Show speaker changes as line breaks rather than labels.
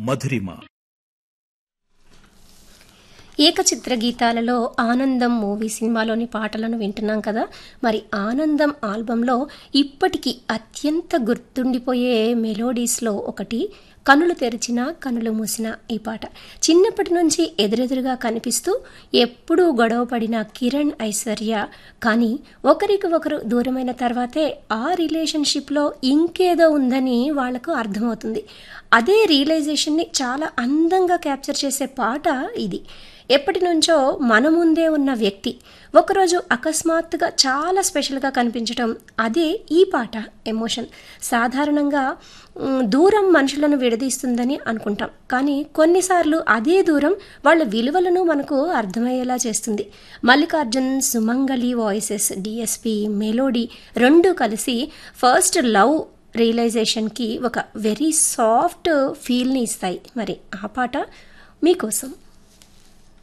మధురిమ
ఏకచిత్ర గీతాలలో ఆనందం మూవీ సినిమాలోని పాటలను వింటున్నాం కదా మరి ఆనందం ఆల్బంలో ఇప్పటికీ అత్యంత గుర్తుండిపోయే మెలోడీస్లో ఒకటి కనులు తెరిచిన కనులు మూసిన ఈ పాట చిన్నప్పటి నుంచి ఎదురెదురుగా కనిపిస్తూ ఎప్పుడూ గొడవ పడిన కిరణ్ ఐశ్వర్య కానీ ఒకరికి ఒకరు దూరమైన తర్వాతే ఆ రిలేషన్షిప్లో ఇంకేదో ఉందని వాళ్లకు అర్థమవుతుంది అదే రియలైజేషన్ని చాలా అందంగా క్యాప్చర్ చేసే పాట ఇది ఎప్పటి నుంచో మన ముందే ఉన్న వ్యక్తి ఒకరోజు అకస్మాత్తుగా చాలా స్పెషల్గా కనిపించడం అదే ఈ పాట ఎమోషన్ సాధారణంగా మ్, దూరం మనుషులను విడదీస్తుందని అనుకుంటాం కానీ కొన్నిసార్లు అదే దూరం వాళ్ళ విలువలను మనకు అర్థమయ్యేలా చేస్తుంది Mallikarjun Sumangali voices DSP melody రెండు కలిసి ఫస్ట్ లవ్ రియలైజేషన్కి ఒక వెరీ సాఫ్ట్ ఫీల్ని ఇస్తాయి మరి ఆ పాట మీకోసం